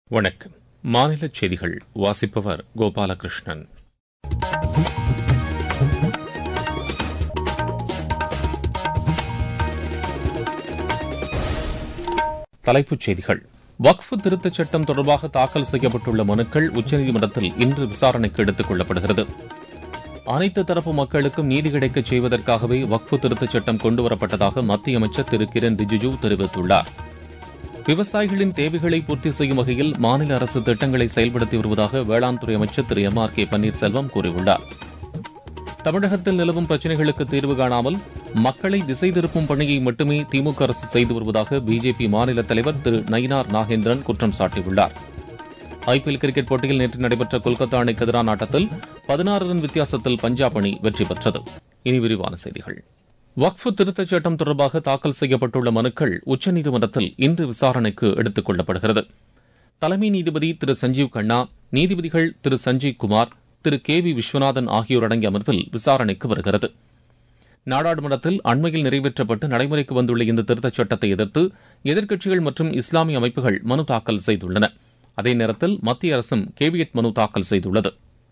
வணக்கம் மாநில செய்திகள் வாசிப்பவர் கோபாலகிருஷ்ணன் தலைப்புச் செய்திகள் வக்ஃப் திருத்தச் சட்டம் தொடர்பாக தாக்கல் செய்யப்பட்டுள்ள மனுக்கள் உச்சநீதிமன்றத்தில் இன்று விசாரணைக்கு எடுத்துக் கொள்ளப்படுகிறது அனைத்து தரப்பு மக்களுக்கும் நீதி கிடைக்கச் செய்வதற்காகவே வக்ஃபு திருத்தச் சட்டம் கொண்டுவரப்பட்டதாக மத்திய அமைச்சர் திரு கிரண் ரிஜிஜூ தெரிவித்துள்ளார் விவசாயிகளின் தேவைகளை பூர்த்தி செய்யும் வகையில் மாநில அரசு திட்டங்களை செயல்படுத்தி வருவதாக வேளாண் துறை அமைச்சர் Thiru M R K Panneerselvam கூறியுள்ளார் தமிழகத்தில் நிலவும் பிரச்சினைகளுக்கு தீர்வு காணாமல் மக்களை திசை திருப்பும் பணியை மட்டுமே திமுக அரசு செய்து வருவதாக பிஜேபி மாநில தலைவர் திரு நயினார் நாகேந்திரன் குற்றம் சாட்டியுள்ளார் ஐபிஎல் கிரிக்கெட் போட்டியில் நேற்று நடைபெற்ற கொல்கத்தா அணிக்கு எதிரான ஆட்டத்தில் பதினாறு ரன் வித்தியாசத்தில் பஞ்சாப் அணி வெற்றி பெற்றது இனி விரிவான செய்திகள் வக்ஃபு திருத்தச் சட்டம் தொடர்பாக தாக்கல் செய்யப்பட்டுள்ள மனுக்கள் உச்சநீதிமன்றத்தில் இன்று விசாரணைக்கு எடுத்துக் கொள்ளப்படுகிறது தலைமை நீதிபதி திரு சஞ்சீவ் கண்ணா நீதிபதிகள் திரு சஞ்சீவ் குமார் திரு கே வி விஸ்வநாதன் ஆகியோர் அடங்கிய அமர்வில் விசாரணைக்கு வருகிறது நாடாளுமன்றத்தில் அண்மையில் நிறைவேற்றப்பட்டு நடைமுறைக்கு வந்துள்ள இந்த திருத்தச் சட்டத்தை எதிர்த்து எதிர்க்கட்சிகள் மற்றும் இஸ்லாமிய அமைப்புகள் மனு தாக்கல் செய்துள்ளன அதே நேரத்தில் மத்திய அரசும் கேவியட் மனு தாக்கல் செய்துள்ளது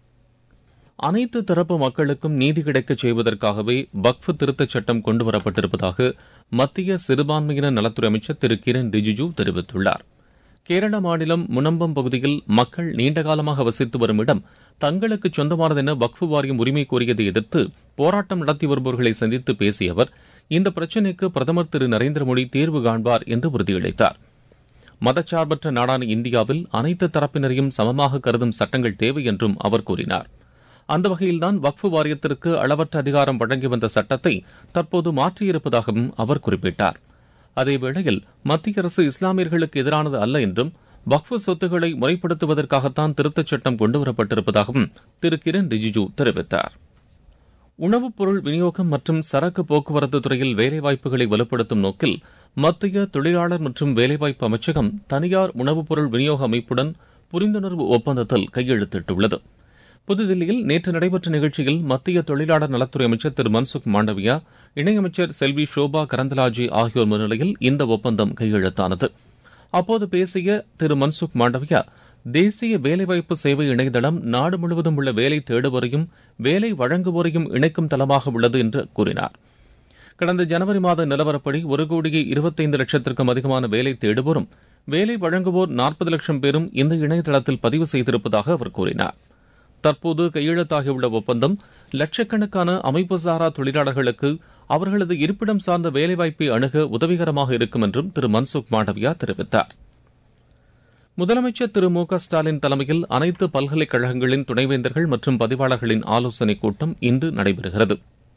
அனைத்து தரப்பு மக்களுக்கும் நீதி கிடைக்கச் செய்வதற்காகவே வக்ஃபு திருத்தச் சட்டம் கொண்டுவரப்பட்டிருப்பதாக மத்திய சிறுபான்மையினர் நலத்துறை அமைச்சர் திரு கிரண் ரிஜிஜூ தெரிவித்துள்ளார் கேரள மாநிலம் முனம்பம் பகுதியில் மக்கள் நீண்டகாலமாக வசித்து வரும் இடம் தங்களுக்கு சொந்தமானதென வக்ஃபு வாரியம் உரிமை கோரியதை எதிர்த்து போராட்டம் நடத்தி வருபவர்களை சந்தித்து பேசிய அவர் இந்த பிரச்சினைக்கு பிரதமர் திரு நரேந்திர மோடி தீர்வு காண்பார் என்று உறுதியளித்தார் மதச்சார்பற்ற நாடான இந்தியாவில் அனைத்து தரப்பினரையும் சமமாக கருதும் சட்டங்கள் தேவை என்றும் அவர் கூறினார் அந்த வகையில்தான் வக்ஃபு வாரியத்திற்கு அளவற்ற அதிகாரம் வழங்கி வந்த சட்டத்தை தற்போது மாற்றியிருப்பதாகவும் அவர் குறிப்பிட்டார் அதேவேளையில் மத்திய அரசு இஸ்லாமியர்களுக்கு எதிரானது அல்ல என்றும் வக்ஃபு சொத்துக்களை முறைப்படுத்துவதற்காகத்தான் திருத்தச் சட்டம் கொண்டுவரப்பட்டிருப்பதாகவும் திரு கிரண் ரிஜிஜூ தெரிவித்தார் உணவுப் பொருள் விநியோகம் மற்றும் சரக்கு போக்குவரத்து துறையில் வேலைவாய்ப்புகளை வலுப்படுத்தும் நோக்கில் மத்திய தொழிலாளர் மற்றும் வேலைவாய்ப்பு அமைச்சகம் தனியார் உணவுப் பொருள் விநியோக அமைப்புடன் புரிந்துணர்வு ஒப்பந்தத்தில் கையெழுத்திட்டுள்ளது புதுதில்லியில் நேற்று நடைபெற்ற நிகழ்ச்சியில் மத்திய தொழிலாளர் நலத்துறை அமைச்சர் திரு மன்சுக் மாண்டவியா இணையமைச்சர் செல்வி ஷோபா கரந்தலாஜி ஆகியோர் முன்னிலையில் இந்த ஒப்பந்தம் கையெழுத்தானது அப்போது பேசிய திரு மன்சுக் மாண்டவியா தேசிய வேலைவாய்ப்பு சேவை இணையதளம் நாடு முழுவதும் உள்ள வேலை தேடுவோரையும் வேலை வழங்குவோரையும் இணைக்கும் தளமாக உள்ளது என்று கூறினார் கடந்த ஜனவரி மாத நிலவரப்படி ஒரு கோடியே இருபத்தைந்து லட்சத்திற்கும் அதிகமான வேலை தேடுவோரும் வேலை வழங்குவோர் நாற்பது லட்சம் பேரும் இந்த இணையதளத்தில் பதிவு செய்திருப்பதாக அவர் கூறினார் தற்போது கையெழுத்தாகியுள்ள ஒப்பந்தம் லட்சக்கணக்கான அமைப்புசாரா தொழிலாளர்களுக்கு அவர்களது இருப்பிடம் சார்ந்த வேலைவாய்ப்பை அணுக உதவிகரமாக இருக்கும் என்றும் திரு மன்சுக் மாண்டவியா தெரிவித்தார் முதலமைச்சர் திரு மு க ஸ்டாலின் தலைமையில் அனைத்து பல்கலைக்கழகங்களின் துணைவேந்தர்கள் மற்றும் பதிவாளர்களின் ஆலோசனைக் கூட்டம் இன்று நடைபெறுகிறது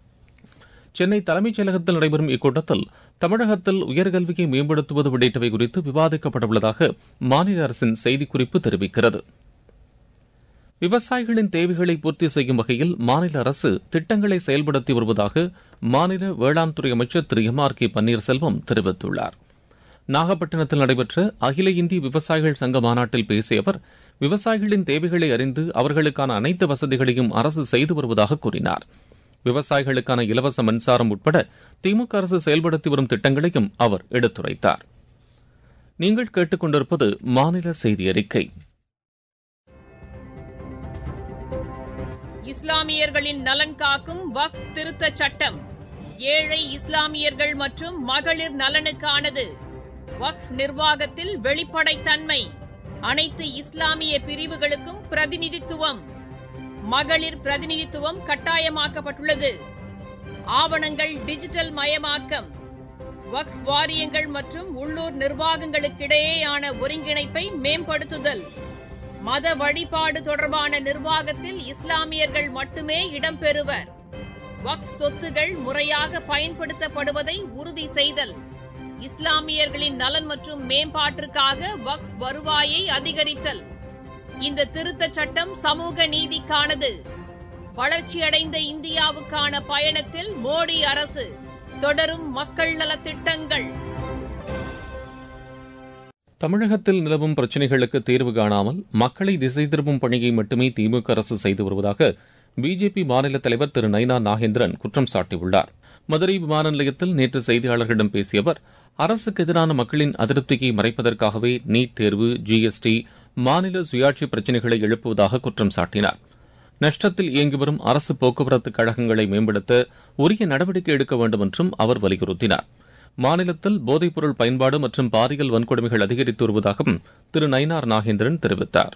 சென்னை தலைமைச் செயலகத்தில் நடைபெறும் இக்கூட்டத்தில் தமிழகத்தில் உயர்கல்வியை மேம்படுத்துவது உள்ளிட்டவை குறித்து விவாதிக்கப்படவுள்ளதாக மாநில அரசின் செய்திக்குறிப்பு தெரிவிக்கிறது விவசாயிகளின் தேவைகளை பூர்த்தி செய்யும் வகையில் மாநில அரசு திட்டங்களை செயல்படுத்தி வருவதாக மாநில வேளாண் துறை அமைச்சர் Thiru M R K Panneerselvam தெரிவித்துள்ளார் நாகப்பட்டினத்தில் நடைபெற்ற அகில இந்திய விவசாயிகள் சங்க மாநாட்டில் பேசிய அவர் விவசாயிகளின் தேவைகளை அறிந்து அவர்களுக்கான அனைத்து வசதிகளையும் அரசு செய்து வருவதாக கூறினார் விவசாயிகளுக்கான இலவச மின்சாரம் உட்பட திமுக அரசு செயல்படுத்தி வரும் திட்டங்களையும் அவர் எடுத்துரைத்தார் நீங்கள் கேட்டுக்கொண்டிருப்பது மாநில செய்தி அறிக்கை இஸ்லாமியர்களின் நலன் காக்கும் வக் திருத்த சட்டம் ஏழை இஸ்லாமியர்கள் மற்றும் மகளிர் நலனுக்கானது வக் நிர்வாகத்தில் வெளிப்படைத்தன்மை அனைத்து இஸ்லாமிய பிரிவுகளுக்கும் பிரதிநிதித்துவம் மகளிர் பிரதிநிதித்துவம் கட்டாயமாக்கப்பட்டுள்ளது ஆவணங்கள் டிஜிட்டல் மயமாக்கம் வக் வாரியங்கள் மற்றும் உள்ளூர் நிர்வாகங்களுக்கிடையேயான ஒருங்கிணைப்பை மேம்படுத்துதல் மத வழிபாடு தொடர்பான நிர்வாகத்தில் இஸ்லாமியர்கள் மட்டுமே இடம்பெறுவர் வக்ஃப் சொத்துகள் முறையாக பயன்படுத்தப்படுவதை உறுதி செய்தல் இஸ்லாமியர்களின் நலன் மற்றும் மேம்பாட்டிற்காக வக்ஃப் வருவாயை அதிகரித்தல் இந்த திருத்தச் சட்டம் சமூக நீதிக்கானது வளர்ச்சியடைந்த இந்தியாவுக்கான பயணத்தில் மோடி அரசு தொடரும் மக்கள் நலத்திட்டங்கள் தமிழகத்தில் நிலவும் பிரச்சினைகளுக்கு தீர்வு காணாமல் மக்களை திசை திருப்பும் பணியை மட்டுமே திமுக அரசு செய்து வருவதாக பிஜேபி மாநில தலைவர் திரு நயினா நாகேந்திரன் குற்றம் சாட்டியுள்ளார் மதுரை விமான நிலையத்தில் நேற்று செய்தியாளர்களிடம் பேசிய அவர் அரசுக்கு எதிரான மக்களின் அதிருப்தியை மறைப்பதற்காகவே நீட் தேர்வு ஜிஎஸ்டி மாநில சுயாட்சி பிரச்சினைகளை எழுப்புவதாக குற்றம் சாட்டினார் நஷ்டத்தில் இயங்கி வரும் அரசு போக்குவரத்து கழகங்களை மேம்படுத்த உரிய நடவடிக்கை எடுக்க வேண்டும் என்றும் அவர் வலியுறுத்தினார் மாநிலத்தில் போதைப்பொருள் பயன்பாடு மற்றும் பாலியல் வன்கொடுமைகள் அதிகரித்து வருவதாகவும் திரு நயினார் நாகேந்திரன் தெரிவித்தார்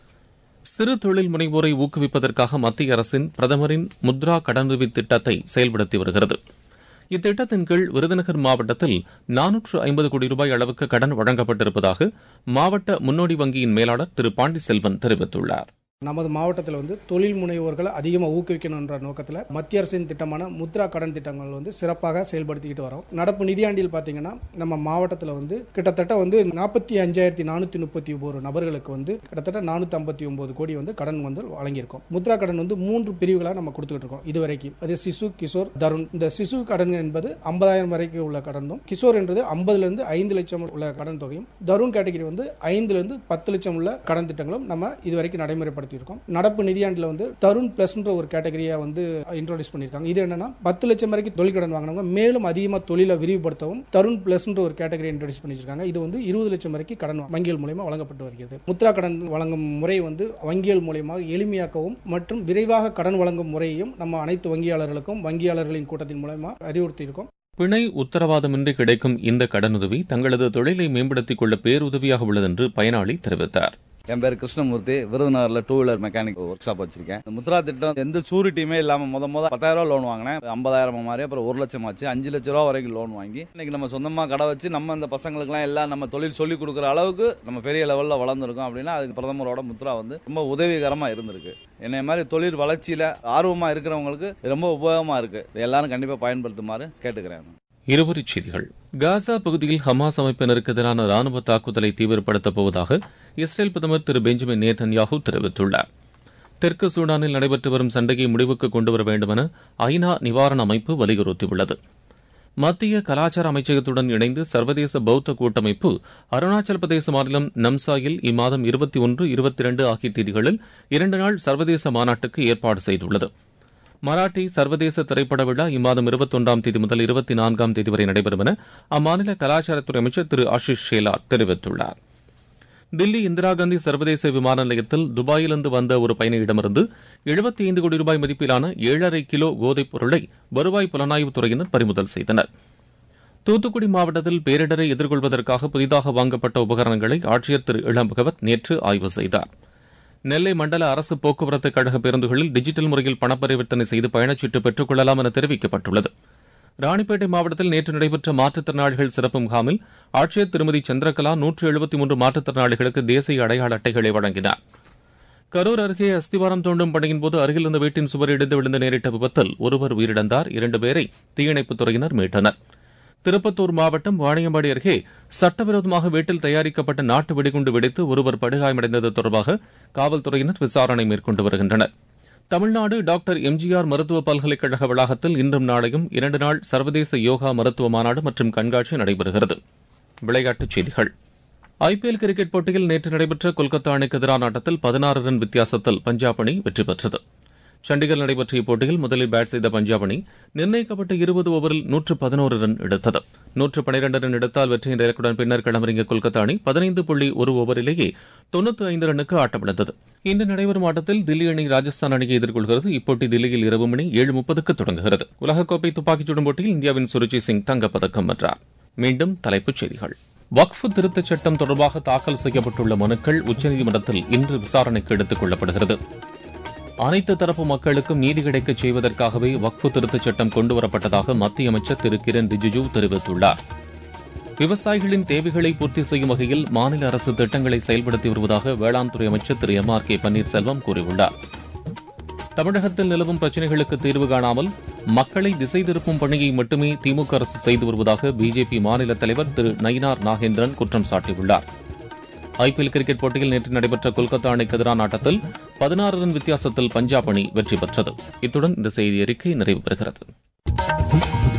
சிறு தொழில் முனைவோரை ஊக்குவிப்பதற்காக மத்திய அரசின் பிரதமரின் முத்ரா கடனுதவி திட்டத்தை செயல்படுத்தி வருகிறது இத்திட்டத்தின் கீழ் விருதுநகர் மாவட்டத்தில் நானூற்று ஐம்பது கோடி ரூபாய் அளவுக்கு கடன் வழங்கப்பட்டிருப்பதாக மாவட்ட முன்னோடி வங்கியின் மேலாளர் திரு பாண்டிசெல்வன் தெரிவித்துள்ளார் நமது மாவட்டத்தில் வந்து தொழில் முனைவோர்களை அதிகமாக ஊக்குவிக்கணுன்ற நோக்கத்தில் மத்திய அரசின் திட்டமான முத்ரா கடன் திட்டங்கள் வந்து சிறப்பாக செயல்படுத்திக்கிட்டு வரோம் நடப்பு நிதியாண்டில் பார்த்தீங்கன்னா நம்ம மாவட்டத்தில் வந்து கிட்டத்தட்ட வந்து நாற்பத்தி அஞ்சாயிரத்தி நானூற்றி முப்பத்தி ஒம்பது நபர்களுக்கு வந்து கிட்டத்தட்ட நானூற்றி ஐம்பத்தி ஒம்பது கோடி வந்து கடன் வந்து வழங்கியிருக்கோம் முத்ரா கடன் வந்து மூன்று பிரிவுகளாக நம்ம கொடுத்துக்கிட்டு இருக்கோம் இதுவரைக்கும் அது சிசு கிஷோர் தருண் இந்த சிசு கடன் என்பது ஐம்பதாயிரம் வரைக்கும் உள்ள கடனும் கிஷோர் என்றது ஐம்பதுலேருந்து ஐந்து லட்சம் உள்ள கடன் தொகையும் தருண் கேட்டகரி வந்து ஐந்துலேருந்து பத்து லட்சம் உள்ள கடன் திட்டங்களும் நம்ம இதுவரைக்கும் நடைமுறைப்படுத்தி இருக்கோம் நடப்பு நிதியாண்டில் வந்து தருண் பிளஸ்ன்ற ஒரு கேட்டகரியா வந்து இன்ட்ரோடியூஸ் பண்ணியிருக்காங்க இது என்னன்னா பத்து லட்சம் வரைக்கும் தொழில் கடன் வாங்கினவங்க மேலும் அதிகமாக தொழிலை விரிவுபடுத்தவும் தருண் பிளஸ்ன்ற ஒரு கேட்டகரி இன்ட்ரோடியூஸ் பண்ணியிருக்காங்க இது வந்து இருபது லட்சம் வரைக்கும் கடன் வங்கிகள் மூலயமா வழங்கப்பட்டு வருகிறது முத்ரா கடன் வழங்கும் முறை வந்து வங்கிகள் மூலயமாக எளிமையாக்கவும் மற்றும் விரைவாக கடன் வழங்கும் முறையையும் நம்ம அனைத்து வங்கியாளர்களுக்கும் வங்கியாளர்களின் கூட்டத்தின் மூலயமா அறிவுறுத்தி இருக்கோம் பிணை உத்தரவாதமின்றி கிடைக்கும் இந்த கடனுதவி தங்களது தொழிலை மேம்படுத்திக் கொள்ள பேருதவியாக உள்ளது என்று பயனாளி தெரிவித்தார் என் பேர் கிருஷ்ணமூர்த்தி விருதுநகர்ல two wheeler mechanic workshop வச்சிருக்கேன் இந்த முத்ரா திட்டம் எந்த சூரிட்டியுமே இல்லாம முத முத பத்தாயிரம் ரூபா லோன் வாங்கினேன் ஐம்பதாயிரம் மாதிரி அப்புறம் ஒரு லட்சம் ஆச்சு அஞ்சு லட்ச ரூபா வரைக்கும் லோன் வாங்கி இன்னைக்கு நம்ம சொந்தமா கடை வச்சு நம்ம இந்த பசங்களுக்குலாம் எல்லாம் நம்ம தொழில் சொல்லி கொடுக்குற அளவுக்கு நம்ம பெரிய லெவல்ல வளர்ந்துருக்கோம் அப்படின்னா அதுக்கு பிரதமரோட முத்ரா வந்து ரொம்ப உதவிகரமா இருந்திருக்கு என்னை மாதிரி தொழில் வளர்ச்சியில ஆர்வமா இருக்கிறவங்களுக்கு ரொம்ப உபயோகமா இருக்கு இதை எல்லாரும் கண்டிப்பா பயன்படுத்துமாறு கேட்டுக்கிறேன் இருவரிச் செய்திகள் காசா பகுதியில் ஹமாஸ் அமைப்பினருக்கு எதிரான ராணுவ தாக்குதலை தீவிரப்படுத்தப் போவதாக இஸ்ரேல் பிரதமர் திரு பெஞ்சமின் நேதன்யாஹூ தெரிவித்துள்ளார் தெற்கு சூடானில் நடைபெற்று வரும் சண்டையை முடிவுக்கு கொண்டுவர வேண்டுமென ஐநா நிவாரண அமைப்பு வலியுறுத்தியுள்ளது மத்திய கலாச்சார அமைச்சகத்துடன் இணைந்து சர்வதேச பௌத்த கூட்டமைப்பு அருணாச்சல பிரதேச மாநிலம் நம்சாயில் இம்மாதம் இருபத்தி ஒன்று இருபத்தி இரண்டு ஆகிய தேதிகளில் இரண்டு நாள் சர்வதேச மாநாட்டுக்கு ஏற்பாடு செய்துள்ளது மராட்டி சர்வதேச திரைப்பட விழா இம்மாதம் இருபத்தொன்றாம் தேதி முதல் இருபத்தி நான்காம் தேதி வரை நடைபெறும் என அம்மாநில கலாச்சாரத்துறை அமைச்சர் திரு ஆஷிஷ் ஷேலார் தெரிவித்துள்ளார் தில்லி இந்திரா காந்தி சர்வதேச விமான நிலையத்தில் துபாயிலிருந்து வந்த ஒரு பயணியிடமிருந்து எழுபத்தி ஐந்து கோடி ரூபாய் மதிப்பிலான ஏழரை கிலோ போதைப் பொருளை வருவாய் புலனாய்வுத் துறையினர் பறிமுதல் செய்தனர் தூத்துக்குடி மாவட்டத்தில் பேரிடரை எதிர்கொள்வதற்காக புதிதாக வாங்கப்பட்ட உபகரணங்களை ஆட்சியர் திரு இளம் பகவத் நேற்று ஆய்வு செய்தார் நெல்லை மண்டல அரசு போக்குவரத்து கழக பேருந்துகளில் டிஜிட்டல் முறையில் பணப்பரிவர்த்தனை செய்து பயணச்சீட்டு பெற்றுக் கொள்ளலாம் என தெரிவிக்கப்பட்டுள்ளது ராணிப்பேட்டை மாவட்டத்தில் நேற்று நடைபெற்ற மாற்றுத்திறனாளிகள் சிறப்பு முகாமில் ஆட்சியர் திருமதி சந்திரகலா நூற்று எழுபத்தி மூன்று மாற்றுத்திறனாளிகளுக்கு தேசிய அடையாள அட்டைகளை வழங்கினார் கரூர் அருகே அஸ்திவாரம் தோண்டும் பணியின் போது அருகில் இருந்த வீட்டின் சுவர் இடிந்து விழுந்து நேரிட்ட விபத்தில் ஒருவர் உயிரிழந்தார் இரண்டு பேரை தீயணைப்புத் துறையினர் மீட்டனர் திருப்பத்தூர் மாவட்டம் வாணியம்பாடி அருகே சட்டவிரோதமாக வீட்டில் தயாரிக்கப்பட்ட நாட்டு வெடிகுண்டு வெடித்து ஒருவர் படுகாயமடைந்தது தொடர்பாக காவல்துறையினர் விசாரணை மேற்கொண்டு வருகின்றனர் தமிழ்நாடு டாக்டர் எம்ஜிஆர் மருத்துவ பல்கலைக்கழக வளாகத்தில் இன்றும் நாளையும் இரண்டு நாள் சர்வதேச யோகா மருத்துவ மாநாடு மற்றும் கண்காட்சி நடைபெறுகிறது விளையாட்டுச் செய்திகள் ஐபிஎல் கிரிக்கெட் போட்டியில் நேற்று நடைபெற்ற கொல்கத்தா அணிக்கு எதிரான ஆட்டத்தில் பதினாறு ரன் வித்தியாசத்தில் பஞ்சாப் அணி வெற்றி பெற்றது சண்டிகர் நடைபெற்ற இப்போட்டியில் முதலில் பேட் செய்த பஞ்சாப் அணி நிர்ணயிக்கப்பட்ட இருபது ஓவரில் நூற்று பதினோரு ரன் எடுத்தது நூற்று பனிரண்டு ரன் எடுத்தால் வெற்றியின் இலக்குடன் பின்னர் களமிறங்கிய கொல்கத்தா அணி பதினைந்து புள்ளி ஒரு ஓவரிலேயே தொண்ணூற்று ஐந்து ரன்னுக்கு ஆட்டமிழந்தது இன்று நடைபெறும் ஆட்டத்தில் தில்லி அணி ராஜஸ்தான் அணியை எதிர்கொள்கிறது இப்போட்டி தில்லியில் இரவு மணி ஏழு முப்பதுக்கு தொடங்குகிறது உலகக்கோப்பை துப்பாக்கிச் சுடும் போட்டியில் இந்தியாவின் சுருஜி சிங் தங்கப்பதக்கம் வென்றார் மீண்டும் தலைப்புச் செய்திகள் வக்ஃபு திருத்தச் சட்டம் தொடர்பாக தாக்கல் செய்யப்பட்டுள்ள மனுக்கள் உச்சநீதிமன்றத்தில் இன்று விசாரணைக்கு எடுத்துக் கொள்ளப்படுகிறது அனைத்து தரப்பு மக்களுக்கும் நீதி கிடைக்கச் செய்வதற்காகவே வக்ஃபு திருத்தச் சட்டம் கொண்டுவரப்பட்டதாக மத்திய அமைச்சர் திரு கிரண் ரிஜிஜு தெரிவித்துள்ளார் விவசாயிகளின் தேவைகளை பூர்த்தி செய்யும் வகையில் மாநில அரசு திட்டங்களை செயல்படுத்தி வருவதாக வேளாண் துறை அமைச்சர் Thiru M R K Panneerselvam கூறியுள்ளார் தமிழகத்தில் நிலவும் பிரச்சினைகளுக்கு தீர்வு காணாமல் மக்களை திசை திருப்பும் பணியை மட்டுமே திமுக அரசு செய்து வருவதாக பிஜேபி மாநில தலைவர் திரு நயினார் நாகேந்திரன் குற்றம் சாட்டியுள்ளார் ஐபிஎல் கிரிக்கெட் போட்டியில் நேற்று நடைபெற்ற கொல்கத்தா அணிக்கு எதிரான ஆட்டத்தில் பதினாறு ரன் வித்தியாசத்தில் பஞ்சாப் அணி வெற்றி பெற்றது இத்துடன் இந்த செய்தி அறிக்கை நிறைவு பெறுகிறது